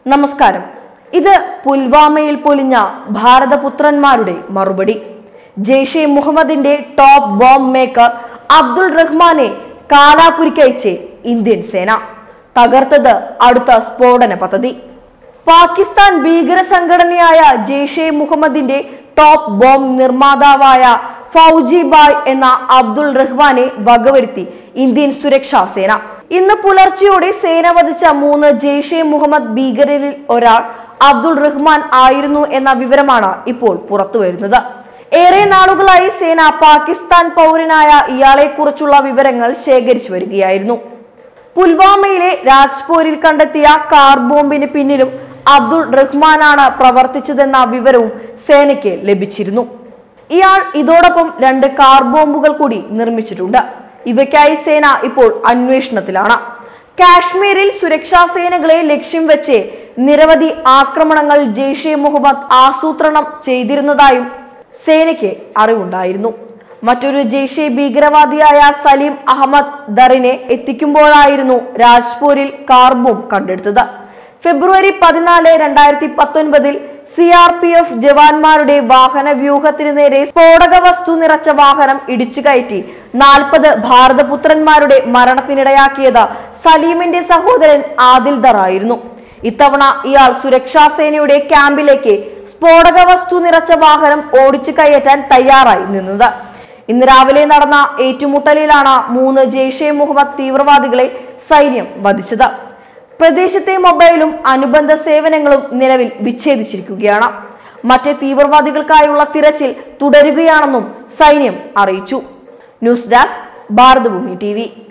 നമസ്കാരം ഇത് പുൽവാമയിൽ പൊലിഞ്ഞ ഭാരതപുത്രന്മാരുടെ മറുപടി ജെയ്ഷെ മുഹമ്മദിന്റെ ടോപ്പ് ബോംബ് മേക്കർ അബ്ദുൾ റഹ്മാനെ കാലാപുരിക്കയച്ച് ഇന്ത്യൻ സേന തകർത്തത് അടുത്ത സ്ഫോടന പദ്ധതി പാകിസ്ഥാൻ ഭീകര സംഘടനയായ ജെയ്ഷെ മുഹമ്മദിന്റെ ടോപ്പ് ബോംബ് നിർമ്മാതാവായ ഫൗജി ബായ് എന്ന അബ്ദുൾ റഹ്മാനെ വകവരുത്തി ഇന്ത്യൻ സുരക്ഷാ സേന ഇന്ന് പുലർച്ചെയോടെ സേന വധിച്ച മൂന്ന് ജെയ്ഷെ മുഹമ്മദ് ഭീകരരിൽ ഒരാൾ അബ്ദുൾ റഹ്മാൻ ആയിരുന്നു എന്ന വിവരമാണ് ഇപ്പോൾ പുറത്തുവരുന്നത് ഏറെ നാളുകളായി സേന പാകിസ്ഥാൻ പൗരനായ ഇയാളെ കുറിച്ചുള്ള വിവരങ്ങൾ ശേഖരിച്ചു വരികയായിരുന്നു പുൽവാമയിലെ രാജ്പൂരിൽ കണ്ടെത്തിയ കാർ ബോംബിന് പിന്നിലും അബ്ദുൾ റഹ്മാനാണ് പ്രവർത്തിച്ചതെന്ന വിവരവും സേനയ്ക്ക് ലഭിച്ചിരുന്നു ഇയാൾ ഇതോടൊപ്പം രണ്ട് കാർ ബോംബുകൾ കൂടി നിർമ്മിച്ചിട്ടുണ്ട് ഇവയ്ക്കായി സേന ഇപ്പോൾ അന്വേഷണത്തിലാണ് കാശ്മീരിൽ സുരക്ഷാ സേനകളെ ലക്ഷ്യം വെച്ച് നിരവധി ആക്രമണങ്ങൾ ജെയ്ഷെ മുഹമ്മദ് ആസൂത്രണം ചെയ്തിരുന്നതായും സേനയ്ക്ക് അറിവുണ്ടായിരുന്നു മറ്റൊരു ജെയ്ഷെ ഭീകരവാദിയായ സലീം അഹമ്മദ് ദറിനെ എത്തിക്കുമ്പോഴായിരുന്നു രാജ്പൂരിൽ കാർ ബോംബ് കണ്ടെടുത്തത് ഫെബ്രുവരി പതിനാല് രണ്ടായിരത്തി പത്തൊൻപതിൽ സി ആർ പി എഫ് ജവാന്മാരുടെ വാഹന വ്യൂഹത്തിന് നേരെ സ്ഫോടക വസ്തു നിറച്ച വാഹനം ഇടിച്ചു കയറ്റി നാൽപ്പത് ഭാരതപുത്രന്മാരുടെ മരണത്തിനിടയാക്കിയത് സലീമിന്റെ സഹോദരൻ ആദിൽ ദർ ആയിരുന്നു ഇത്തവണ ഇയാൾ സുരക്ഷാ സേനയുടെ ക്യാമ്പിലേക്ക് സ്ഫോടക വസ്തു നിറച്ച വാഹനം ഓടിച്ചു കയറ്റാൻ തയ്യാറായി നിന്നത് ഇന്ന് രാവിലെ നടന്ന ഏറ്റുമുട്ടലിലാണ് മൂന്ന് ജെയ്ഷെ മുഹമ്മദ് തീവ്രവാദികളെ സൈന്യം വധിച്ചത് പ്രദേശത്തെ മൊബൈലും അനുബന്ധ സേവനങ്ങളും നിലവിൽ വിച്ഛേദിച്ചിരിക്കുകയാണ് മറ്റ് തീവ്രവാദികൾക്കായുള്ള തിരച്ചിൽ തുടരുകയാണെന്നും സൈന്യം അറിയിച്ചു ന്യൂസ് ഡെസ്ക് ഭാരതഭൂമി ടി